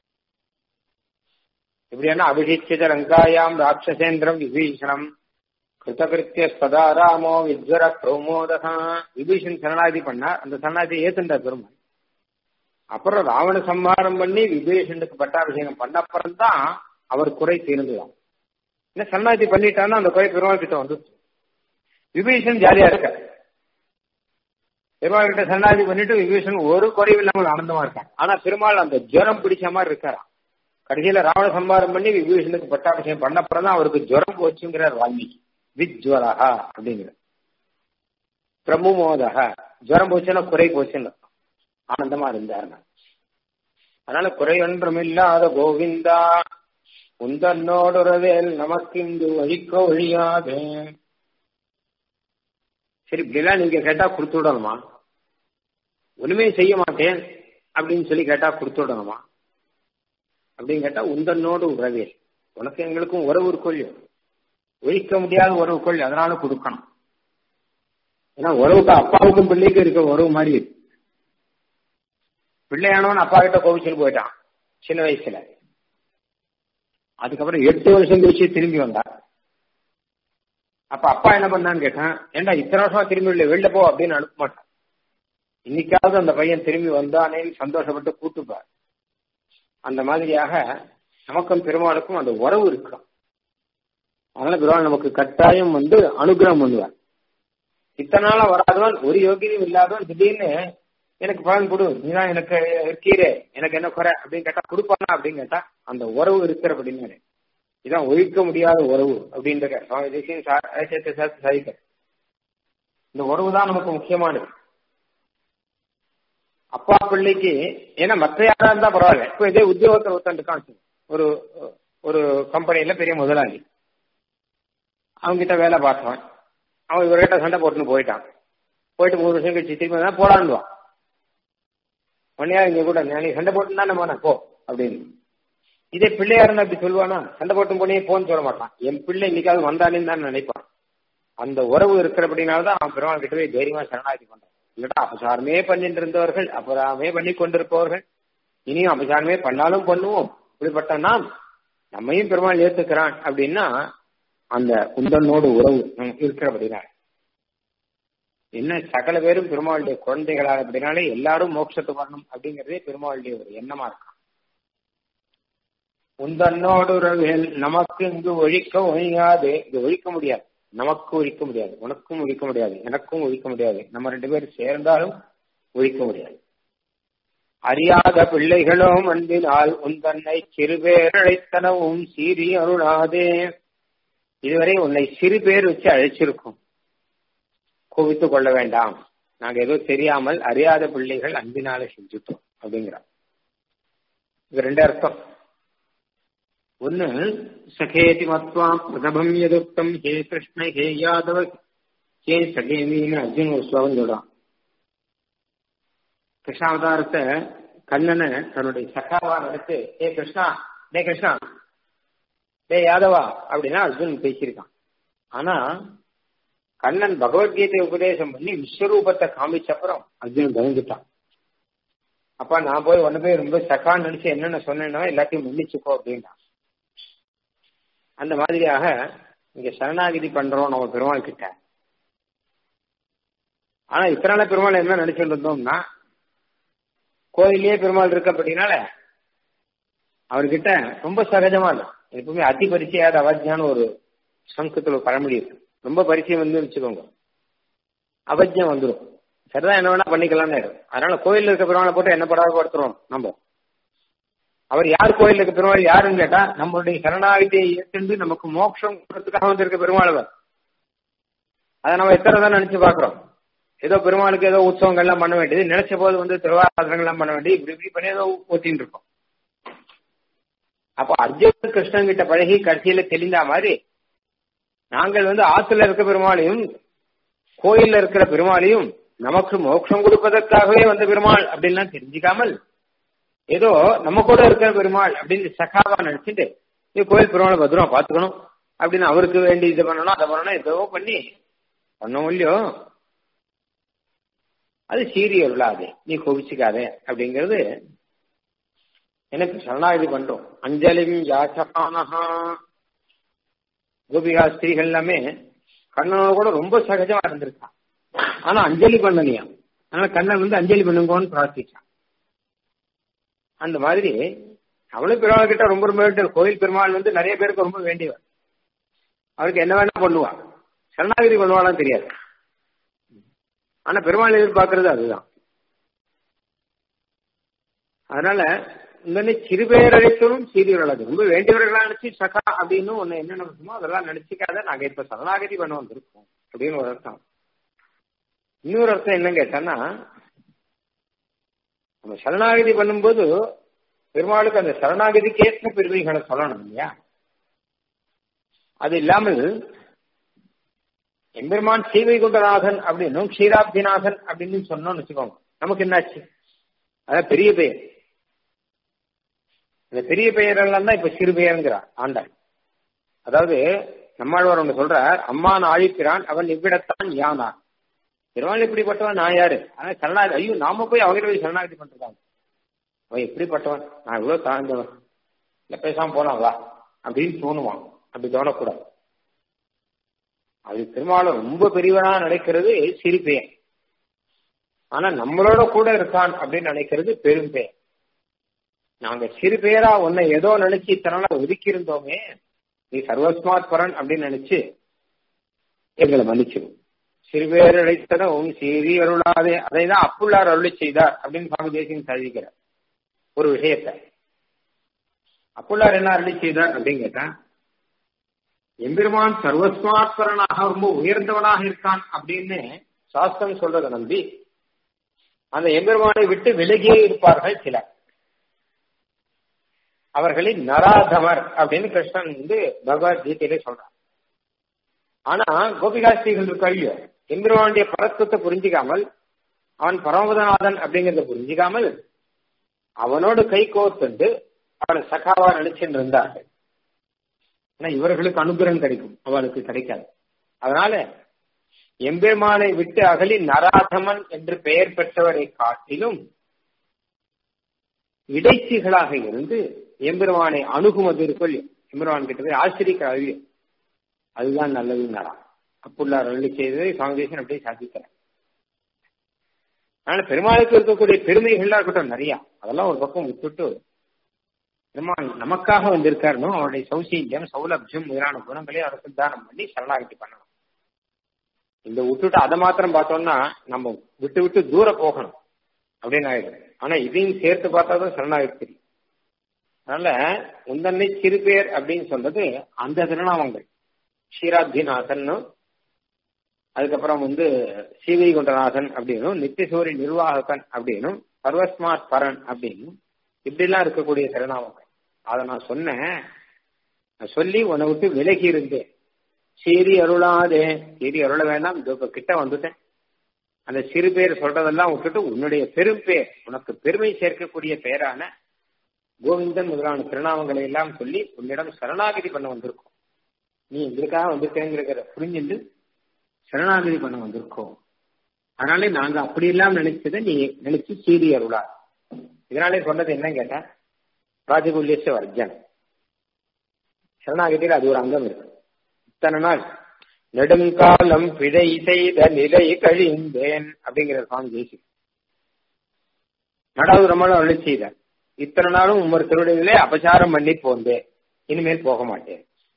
இப்படியான அபிஷிச்சித ரங்காயாம் ராட்சசேந்திரம் விபீஷணம் கிருத்தகிருத்திய சதா ராமோ விஜ்வர பிரமோதகா விபீஷன் சரணாதி பண்ணார் அந்த சரணாதியை ஏத்துண்டார் பெருமாள் அப்புறம் ராவண சம்ஹாரம் பண்ணி விபீஷனுக்கு பட்டாபிஷேகம் பண்ண அப்புறம் தான் அவர் குறை தீர்ந்துதான் என்ன சன்னாதி பண்ணிட்டான்னா அந்த குறை பெருமாள் கிட்ட வந்து விபீஷன் ஜாலியா இருக்க பெருமாள் கிட்ட சன்னாதி பண்ணிட்டு விபீஷன் ஒரு குறையும் இல்லாமல் ஆனந்தமா இருக்கான் ஆனா பெருமாள் அந்த ஜுரம் பிடிச்ச மாதிரி இருக்காராம் கடைசியில ராவண சம்ஹாரம் பண்ணி விபீஷனுக்கு பட்டாபிஷேகம் பண்ண அப்புறம் தான் அவருக்கு ஜுரம் போச்சுங்கிறார் வால்மீகி விஜ்வரஹா அப்படிங்கிற பிரமுமோதக ஜுரம் போச்சுன்னா குறை போச்சுன்னு ஆனந்தமா இருந்தாருங்க அதனால குறையொன்றும் இல்லாத கோவிந்தா உந்தன்னோடுறவேல் நமக்கு இங்கு வழிக்க ஒழியாது சரி இப்படிலாம் நீங்க கேட்டா கொடுத்து விடணுமா ஒண்ணுமே செய்ய மாட்டேன் அப்படின்னு சொல்லி கேட்டா கொடுத்து விடணுமா அப்படின்னு கேட்டா உந்தன்னோடு உறவேல் உனக்கு எங்களுக்கும் உறவு கொள்ளு ஒழிக்க முடியாத உறவு கொள்ளு அதனால கொடுக்கணும் ஏன்னா உறவுக்கு அப்பாவுக்கும் பிள்ளைக்கும் இருக்க உறவு மாதிரி இருக்கு பிள்ளையானவன் அப்பா கிட்ட கோவிச்சுன்னு போயிட்டான் சின்ன வயசுல அதுக்கப்புறம் எட்டு வருஷம் கழிச்சு திரும்பி வந்தா அப்ப அப்பா என்ன பண்ணான்னு கேட்டான் ஏண்டா இத்தனை வருஷமா திரும்பி இல்லை வெளில போ அப்படின்னு அனுப்ப மாட்டான் இன்னைக்காவது அந்த பையன் திரும்பி வந்தானேன்னு சந்தோஷப்பட்டு கூட்டுப்பார் அந்த மாதிரியாக நமக்கும் பெருமாளுக்கும் அந்த உறவு இருக்கும் அதனால பெருமாள் நமக்கு கட்டாயம் வந்து அனுகிரகம் பண்ணுவார் இத்தனை நாளா வராதவன் ஒரு யோகியதையும் இல்லாதவன் திடீர்னு எனக்கு பலன் கொடு நீதான் எனக்கு இருக்கீரே எனக்கு என்ன குறை அப்படின்னு கேட்டா கொடுப்பானா அப்படின்னு கேட்டா அந்த உறவு இருக்கிற அப்படின்னு இதான் ஒழிக்க முடியாத உறவு அப்படின்ற சுவாமி தேசியம் சாதிக்க இந்த உறவு தான் நமக்கு முக்கியமானது அப்பா பிள்ளைக்கு ஏன்னா மற்ற யாரா இருந்தா பரவாயில்ல இப்போ இதே உத்தியோகத்தில் ஒருத்தன் இருக்கான் ஒரு ஒரு கம்பெனியில பெரிய முதலாளி அவங்க கிட்ட வேலை பார்த்தவன் அவன் இவர்கிட்ட சண்டை போட்டுன்னு போயிட்டான் போயிட்டு மூணு வருஷம் கழிச்சு திரும்பி தான் போடான்டுவான் உடனே இங்க கூட நீ சண்டை போட்டு தான் நம்ம போ அப்படின்னு இதே பிள்ளையா இருந்தா அப்படி சொல்லுவானா சண்டை போட்டும் போனே போன்னு சொல்ல மாட்டான் என் பிள்ளை இன்னைக்காவது வந்தானேன்னு தான் நினைப்பான் அந்த உறவு இருக்கிறபடினால்தான் அவன் பெருமாள் கிட்ட போய் தைரியமா சரணாகி பண்றான் இல்லட்டா அபசாரமே பண்ணிட்டு இருந்தவர்கள் அபராமே பண்ணி கொண்டிருப்பவர்கள் இனியும் அபசாரமே பண்ணாலும் பண்ணுவோம் இப்படிப்பட்ட நாம் நம்மையும் பெருமாள் ஏத்துக்கிறான் அப்படின்னா அந்த குந்தனோடு உறவு நமக்கு இருக்கிறபடினால என்ன சகல பேரும் பெருமாளுடைய குழந்தைகளாக அப்படின்னாலே எல்லாரும் மோட்சத்துக்கு வரணும் அப்படிங்கறதே பெருமாளுடைய ஒரு எண்ணமா இருக்கும் உந்தன்னோடு உறவுகள் நமக்கு இங்கு ஒழிக்க ஒழியாது இங்கு ஒழிக்க முடியாது நமக்கு ஒழிக்க முடியாது உனக்கும் ஒழிக்க முடியாது எனக்கும் ஒழிக்க முடியாது நம்ம ரெண்டு பேரும் சேர்ந்தாலும் ஒழிக்க முடியாது அறியாத பிள்ளைகளும் அன்பினால் உந்தன்னை சிறுபேரழைத்தனவும் சீரி அருளாதே இதுவரை உன்னை சிறு பேர் வச்சு அழைச்சிருக்கோம் கோவித்துக் கொள்ள வேண்டாம் நாங்க ஏதோ தெரியாமல் அறியாத பிள்ளைகள் அன்பினால செஞ்சுட்டோம் அப்படிங்கிறோம் இது ரெண்டு அர்த்தம் ஒன்னு சகேதி மத்வாம் பிரதபம் எதுக்தம் ஹே கிருஷ்ண ஹே யாதவ ஹே சகேமின்னு அர்ஜுன் ஒரு ஸ்லோகம் சொல்றான் கிருஷ்ணாவதாரத்தை கண்ணனை தன்னுடைய சகாவா நினைச்சு ஏ கிருஷ்ணா டே கிருஷ்ணா டே யாதவா அப்படின்னா அர்ஜுன் பேசியிருக்கான் ஆனா கண்ணன் பகவத்கீதை உபதேசம் பண்ணி விஸ்வரூபத்தை காமிச்ச அப்புறம் அர்ஜுன் பயந்துட்டான் அப்பா நான் போய் ஒன்னு போய் ரொம்ப சக்கான்னு நினைச்சு என்னென்ன சொன்னேனோ எல்லாத்தையும் மன்னிச்சுக்கோ அப்படின்னா அந்த மாதிரியாக இங்க சரணாகிதி பண்றோம் நம்ம பெருமாள் கிட்ட ஆனா இத்தனால பெருமாள் என்ன நினைச்சுட்டு இருந்தோம்னா கோயிலே பெருமாள் இருக்க அப்படின்னால அவர்கிட்ட ரொம்ப சகஜமா இருக்கும் எப்பவுமே அதி பரிச்சையாத அவஜ்ஞான ஒரு சங்கத்துல ஒரு பழமொழி இருக்கு ரொம்ப பரிச்சயம் வந்து வச்சுக்கோங்க அவஜ்யம் வந்துடும் சரிதான் என்ன வேணா பண்ணிக்கலாம்னு அதனால கோயில் இருக்க பெருமாளை போட்டு என்ன படாத படுத்துறோம் நம்ம அவர் யார் கோயில் இருக்க பெருமாள் யாருன்னு கேட்டா நம்மளுடைய சரணாகிதியை ஏற்று நமக்கு மோட்சம் கொடுக்கறதுக்காக வந்திருக்க பெருமாள் அவர் அதை நம்ம எத்தனை தான் நினைச்சு பாக்குறோம் ஏதோ பெருமாளுக்கு ஏதோ உற்சவங்கள்லாம் பண்ண வேண்டியது நினைச்ச போது வந்து திருவாராதனங்கள்லாம் பண்ண வேண்டியது இப்படி இப்படி பண்ணி ஏதோ ஓத்தின்னு இருக்கோம் அப்போ அர்ஜுன் கிருஷ்ணன் கிட்ட பழகி கடைசியில தெளிந்தா மாதிரி நாங்கள் வந்து ஆத்துல இருக்க பெருமாளையும் கோயில்ல இருக்கிற பெருமாளையும் நமக்கு மோட்சம் கொடுப்பதற்காகவே வந்த பெருமாள் அப்படின்லாம் தெரிஞ்சுக்காமல் ஏதோ நம்ம கூட இருக்கிற பெருமாள் அப்படின்னு சகாவா நினைச்சிட்டு நீ கோயில் பெருமாளை பத்திரமா பாத்துக்கணும் அப்படின்னு அவருக்கு வேண்டி இது பண்ணணும் அதை பண்ணணும் ஏதோ பண்ணி பண்ணோம் இல்லையோ அது சீரி அருளாதே நீ கோபிச்சுக்காதே அப்படிங்கிறது எனக்கு சரணாகதி பண்றோம் அஞ்சலிம் யாச்சகானஹா கோபிகா ஸ்திரீகள் எல்லாமே கண்ணனோட கூட ரொம்ப சகஜமா இருந்திருக்கான் ஆனா அஞ்சலி பண்ணலையா அதனால கண்ணன் வந்து அஞ்சலி பண்ணுங்கன்னு பிரார்த்திச்சான் அந்த மாதிரி அவளும் பெருமாள் கிட்ட ரொம்ப ரொம்ப வேண்டிய கோயில் பெருமாள் வந்து நிறைய பேருக்கு ரொம்ப வேண்டியவர் அவருக்கு என்ன வேணா பண்ணுவா சரணாகிதி பண்ணுவாலாம் தெரியாது ஆனா பெருமாள் எதிர்பார்க்கறது அதுதான் அதனால இந்த சிறுபேரழைத்தலும் சீரியர்களது ரொம்ப வேண்டியவர்களா நினைச்சு சகா அப்படின்னு ஒண்ணு என்ன நினைச்சோமோ அதெல்லாம் நினைச்சுக்காத நாங்க இப்ப சரணாகதி பண்ண வந்திருக்கோம் அப்படின்னு ஒரு அர்த்தம் இன்னொரு அர்த்தம் என்ன கேட்டோம்னா நம்ம சரணாகதி பண்ணும்போது பெருமாளுக்கு அந்த சரணாகதிக்கு ஏற்ற பெருமைகளை சொல்லணும் இல்லையா அது இல்லாமல் எம்பெருமான் ஸ்ரீவைகுண்டநாதன் அப்படின்னும் க்ஷீராப்திநாதன் அப்படின்னு சொன்னோம்னு வச்சுக்கோங்க நமக்கு என்னாச்சு அதான் பெரிய பெயர் இந்த பெரிய பெயரெல்லாம் தான் இப்ப சிறு பெயருங்கிறார் ஆண்டாள் அதாவது நம்மாழ்வார் ஒன்று சொல்றார் அம்மான் ஆழிக்கிறான் அவன் இவ்விடத்தான் யானான் பெருமாள் எப்படிப்பட்டவன் நான் யாரு ஆனா சரணாகதி ஐயோ நாம போய் அவங்க போய் சரணாகதி பண்றாங்க அவன் எப்படிப்பட்டவன் நான் இவ்வளவு தாழ்ந்தவன் இல்ல பேசாம போலாம் வா அப்படின்னு தோணுவான் அப்படி தோணக்கூடாது அது பெருமாளும் ரொம்ப பெரியவனா நடக்கிறது சிரிப்பையன் ஆனா நம்மளோட கூட இருக்கான் அப்படின்னு நினைக்கிறது பெரும் பேர் நாங்க சிறு பேரா உன்னை ஏதோ நினைச்சு இத்தனை ஒதுக்கி இருந்தோமே நீ சர்வஸ்மாத் பரன் அப்படின்னு நினைச்சு எங்களை மன்னிச்சிடும் சிறுபேர் அழைத்ததும் சீரி அருளாதே அதை தான் அப்புள்ளார் அருளை செய்தார் அப்படின்னு சுவாமி தேசியம் சாதிக்கிறார் ஒரு விஷயத்த அப்புள்ளார் என்ன அருளை செய்தார் அப்படின்னு கேட்டா எம்பெருமான் சர்வஸ்மாத்பரனாக ரொம்ப உயர்ந்தவனாக இருக்கான் அப்படின்னு சாஸ்திரம் சொல்றதை நம்பி அந்த எம்பெருமானை விட்டு விலகியே இருப்பார்கள் சிலர் அவர்களின் நராதமர் அப்படின்னு கிருஷ்ணன் வந்து பகவத்கீதையிலே சொல்றான் ஆனா கோபிகாஸ்திகள் இருக்கையோ எம்பெருமானுடைய பரத்துவத்தை புரிஞ்சிக்காமல் அவன் பரமபதநாதன் அப்படிங்கறத புரிஞ்சிக்காமல் அவனோடு கை கோர்த்துண்டு அவனை சகாவா நினைச்சுட்டு இருந்தார்கள் ஆனா இவர்களுக்கு அனுகிரகம் கிடைக்கும் அவளுக்கு கிடைக்காது அதனால எம்பெருமானை விட்டு அகலி நராதமன் என்று பெயர் பெற்றவரை காட்டிலும் இடைச்சிகளாக இருந்து எம்பெருமானை அணுகுமது இருக்குள் எம்பெருமான் கிட்ட போய் ஆசிரிக்க அழியும் அதுதான் நல்லதுன்னாராம் அப்புள்ளார் அருளி செய்ததை சுவாமிதேசன் அப்படியே சாதிக்கிறார் அதனால பெருமாளுக்கு இருக்கக்கூடிய பெருமைகள்லாம் இருக்கட்டும் நிறைய அதெல்லாம் ஒரு பக்கம் விட்டுட்டு பெருமாள் நமக்காக வந்திருக்காருனோ அவருடைய சௌசீல்யம் சௌலபியம் முதலான குணங்களே அவருக்கு தானம் பண்ணி சரணாகதி பண்ணணும் இந்த விட்டுட்டு அதை மாத்திரம் பார்த்தோம்னா நம்ம விட்டு விட்டு தூர போகணும் அப்படின்னு ஆயிடும் ஆனா இதையும் சேர்த்து பார்த்தா தான் சரணாகதி தெரியும் அதனால உந்தன்னை சிறு பேர் அப்படின்னு சொல்றது அந்த திருநாமங்கள் ஷீராத்திநாதன் அதுக்கப்புறம் வந்து ஸ்ரீவைகுண்டநாதன் அப்படின்னும் நித்தியசூரி நிர்வாககன் அப்படின்னும் சர்வஸ்மாத் பரன் அப்படின்னும் இப்படிலாம் இருக்கக்கூடிய திருநாமங்கள் அதை நான் சொன்னேன் நான் சொல்லி உன்னை விட்டு விலகி இருந்தேன் சீரி அருளாதே சீரி அருள வேண்டாம் இதோ இப்ப கிட்ட வந்துட்டேன் அந்த சிறு பேர் சொல்றதெல்லாம் விட்டுட்டு உன்னுடைய பெரும் பேர் உனக்கு பெருமை சேர்க்கக்கூடிய பெயரான கோவிந்தன் முதலான திருநாமங்களை எல்லாம் சொல்லி உன்னிடம் சரணாகதி பண்ண வந்திருக்கோம் நீ எங்களுக்காக வந்திருக்கேங்கிறத புரிஞ்சுட்டு சரணாகதி பண்ண வந்திருக்கோம் அதனாலே நாங்க அப்படி எல்லாம் நினைச்சதை நீ நினைச்சு சீரி அருளா இதனாலே சொன்னது என்ன கேட்டா ராஜகுல்யச வர்ஜன் சரணாகதியில் அது ஒரு அங்கம் இருக்கு இத்தனை நாள் நெடுங்காலம் பிழை செய்த நிலை கழிந்தேன் அப்படிங்கிற சுவாமி ஜெயிச்சு நடாவது ரொம்ப அருளி செய்தார் இத்தனை நாளும் உமர் திருவிடையிலே அபசாரம் பண்ணி போந்தேன் இனிமேல் போக மாட்டேன்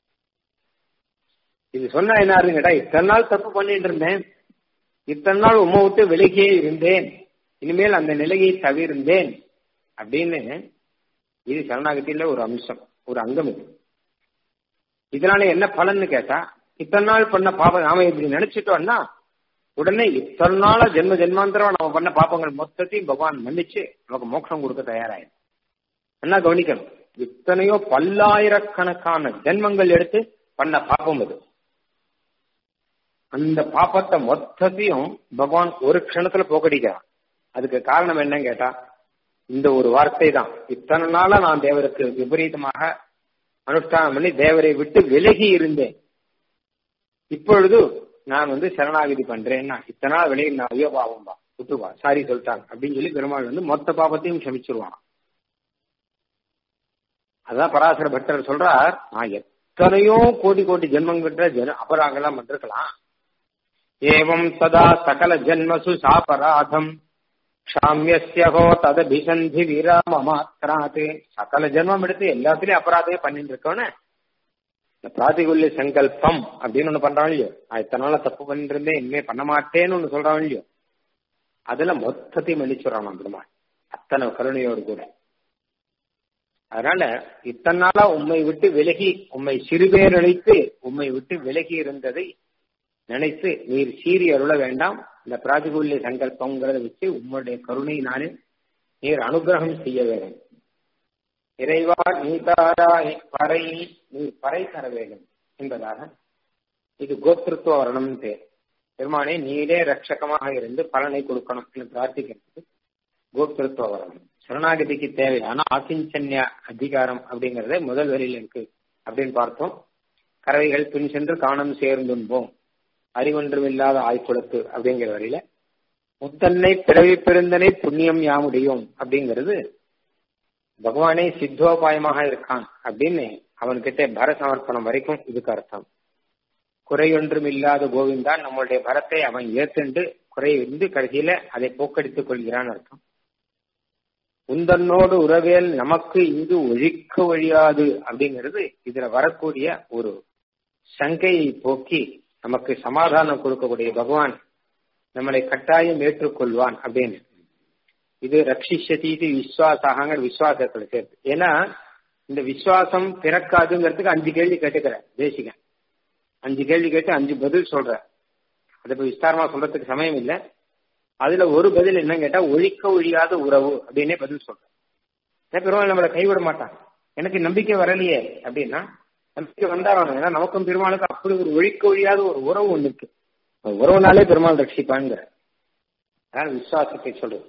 இது சொன்னா என்ன கேட்டா இத்தனை நாள் தப்பு பண்ணிட்டு இருந்தேன் இத்தனை நாள் உம்மை விட்டு விலகியே இருந்தேன் இனிமேல் அந்த நிலையை தவிர்ந்தேன் அப்படின்னு இது சரணாகத்தில ஒரு அம்சம் ஒரு அங்கம் இது இதனால என்ன பலன்னு கேட்டா இத்தனை நாள் பண்ண பாபம் நாம இப்படி நினைச்சிட்டோம்னா உடனே இத்தனை நாள ஜென்ம ஜென்மாந்திரம் நம்ம பண்ண பாப்பங்கள் மொத்தத்தையும் பகவான் மன்னிச்சு நமக்கு மோட்சம் கொடுக்க தயாராயிடும் என்ன கவனிக்கணும் இத்தனையோ பல்லாயிரக்கணக்கான ஜென்மங்கள் எடுத்து பண்ண பாப்பம் அது அந்த பாப்பத்தை மொத்தத்தையும் பகவான் ஒரு க்ஷணத்துல போக்கடிக்கிறான் அதுக்கு காரணம் என்னன்னு கேட்டா இந்த ஒரு வார்த்தை தான் இத்தனை நாளா நான் தேவருக்கு விபரீதமாக அனுஷ்டானம் பண்ணி தேவரை விட்டு விலகி இருந்தேன் இப்பொழுது நான் வந்து சரணாகதி பண்றேன்னா இத்தனை நாள் விலகி நான் ஐயோ பாவம் பா விட்டுவா சாரி சொல்லிட்டாங்க அப்படின்னு சொல்லி பெருமாள் வந்து மொத்த பாபத்தையும் க்ஷமிச்சிருவான் அதான் பராசர பட்டர் சொல்றார் நான் எத்தனையோ கோடி கோடி ஜென்மங்கிட்ட ஜன அபராகலாம் பண்ணிருக்கலாம் ஏவம் சதா சகல ஜென்மசு சாபராதம் க்ஷாமியஸ்யகோ ததபிசந்தி விராம மாத்திராத்து சகல ஜென்மம் எடுத்து எல்லாத்துலயும் அபராதமே பண்ணிட்டு இருக்கவன இந்த பிராதிகுல்ய சங்கல்பம் அப்படின்னு ஒண்ணு பண்றான் இல்லையோ நான் இத்தனை நாள தப்பு பண்ணிட்டு இருந்தேன் இனிமே பண்ண மாட்டேன்னு ஒண்ணு சொல்றான் இல்லையோ அதுல மொத்தத்தையும் மன்னிச்சுறான் பெருமாள் அத்தனை கருணையோடு கூட அதனால இத்தனை நாளா உண்மை விட்டு விலகி உண்மை சிறுபேர் அழைத்து உண்மை விட்டு விலகி இருந்ததை நினைத்து நீர் சீறி அருள வேண்டாம் இந்த பிராதிகூல்ய சங்கல்பங்கிறத வச்சு உம்முடைய கருணையினாலே நீர் அனுகிரகம் செய்ய வேண்டும் இறைவா நீ தாராய் பறை நீ பறை தர வேண்டும் என்பதாக இது கோத்திருத்துவ வரணம் பேர் பெருமானே நீரே ரட்சகமாக இருந்து பலனை கொடுக்கணும் என்று பிரார்த்திக்கிறது கோத்திருத்துவ வரணம் சரணாகதிக்கு தேவையான ஆக்கிஞ்சன்ய அதிகாரம் அப்படிங்கறத முதல் வரியில இருக்கு அப்படின்னு பார்த்தோம் கறவைகள் பின் சென்று காணம் சேர்ந்துன்போம் அறிவொன்றுமில்லாத ஆய்குளத்து அப்படிங்கிற வரையில முத்தன்னை பிறவி பெருந்தனை புண்ணியம் யாமுடையோம் அப்படிங்கிறது பகவானே சித்தோபாயமாக இருக்கான் அப்படின்னு அவன்கிட்ட பர சமர்ப்பணம் வரைக்கும் இதுக்கு அர்த்தம் குறையொன்றும் இல்லாத கோவிந்தா நம்மளுடைய பரத்தை அவன் ஏத்துண்டு குறை இருந்து கடைசியில அதை போக்கடித்துக் கொள்கிறான் அர்த்தம் உந்தன்னோடு உறவேல் நமக்கு இங்கு ஒழிக்க ஒழியாது அப்படிங்கிறது இதுல வரக்கூடிய ஒரு சங்கையை போக்கி நமக்கு சமாதானம் கொடுக்கக்கூடிய பகவான் நம்மளை கட்டாயம் ஏற்றுக்கொள்வான் அப்படின்னு இது ரட்சிஷதி இது விஸ்வாசாகங்கிற விசுவாசத்துல சேர்த்து ஏன்னா இந்த விசுவாசம் பிறக்காதுங்கிறதுக்கு அஞ்சு கேள்வி கேட்டுக்கிறேன் தேசிகன் அஞ்சு கேள்வி கேட்டு அஞ்சு பதில் சொல்ற அதை இப்ப விஸ்தாரமா சொல்றதுக்கு சமயம் இல்லை அதுல ஒரு பதில் என்ன கேட்டா ஒழிக்க ஒழியாத உறவு அப்படின்னே பதில் சொல்றேன் பெருமாள் நம்மளை கைவிட மாட்டான் எனக்கு நம்பிக்கை வரலையே அப்படின்னா நம்பிக்கை வந்தாகணும் ஏன்னா நமக்கும் பெருமாளுக்கு அப்படி ஒரு ஒழிக்க ஒழியாத ஒரு உறவு ஒண்ணு இருக்கு உறவுனாலே பெருமாள் ரட்சிப்பாங்கிற அதான் விசுவாசத்தை சொல்றது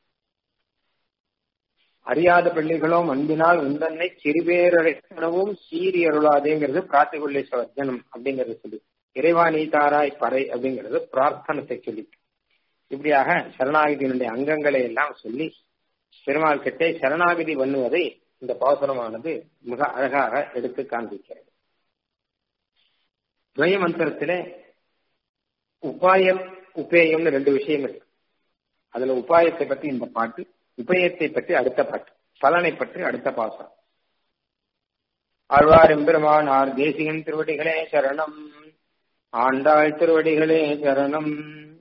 அறியாத பிள்ளைகளும் அன்பினால் உந்தன்னை சிறுபேரழைக்கணவும் சீரி அருளாதேங்கிறது பிரார்த்திகுள்ளேஸ்வரஜனம் அப்படிங்கறது சொல்லி இறைவா நீ தாராய் பறை அப்படிங்கிறது பிரார்த்தனத்தை சொல்லி இப்படியாக சரணாகதியினுடைய அங்கங்களை எல்லாம் சொல்லி பெருமாள் கிட்டே சரணாகதி பண்ணுவதை இந்த பாசுரமானது மிக அழகாக எடுத்து காண்பிக்கிறது துவய மந்திரத்திலே உபாய உபேயம்னு ரெண்டு விஷயம் இருக்கு அதுல உபாயத்தை பற்றி இந்த பாட்டு உபயத்தை பற்றி அடுத்த பாட்டு பலனை பற்றி அடுத்த பாசம் ஆழ்வார் எம்பெருமானார் தேசிகன் திருவடிகளே சரணம் ஆண்டாள் திருவடிகளே சரணம்